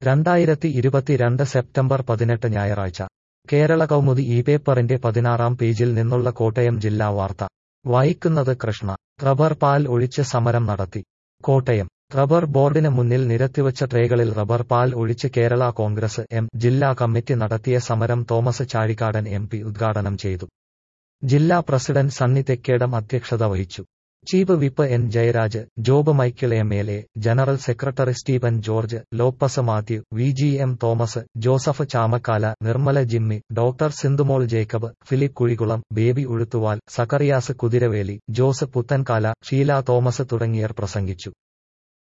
രണ്ടായിരത്തി ഇരുപത്തിരണ്ട് സെപ്റ്റംബർ പതിനെട്ട് ഞായറാഴ്ച കേരള കൗമുദി ഈ പേപ്പറിന്റെ പതിനാറാം പേജിൽ നിന്നുള്ള കോട്ടയം ജില്ലാ വാർത്ത വായിക്കുന്നത് കൃഷ്ണ റബ്ബർ പാൽ ഒഴിച്ച് സമരം നടത്തി കോട്ടയം റബ്ബർ ബോർഡിന് മുന്നിൽ നിരത്തിവച്ച ട്രേകളിൽ റബ്ബർ പാൽ ഒഴിച്ച് കേരള കോൺഗ്രസ് എം ജില്ലാ കമ്മിറ്റി നടത്തിയ സമരം തോമസ് ചാഴിക്കാടൻ എം പി ഉദ്ഘാടനം ചെയ്തു ജില്ലാ പ്രസിഡന്റ് സണ്ണി തെക്കേടം അധ്യക്ഷത വഹിച്ചു chief whip N Jayaraj Job Michael M L A general secretary Stephen George Lopez Mathew V G M Thomas Joseph Chamakkala Nirmala Jimmy doctor Sindhumol Jacob Philip Kuzhikulam Baby Uzhuthuval Zacharias Kuthiravely Jose Puthenkala Sheela Thomas തുടങ്ങിയവർ പ്രസംഗിച്ചു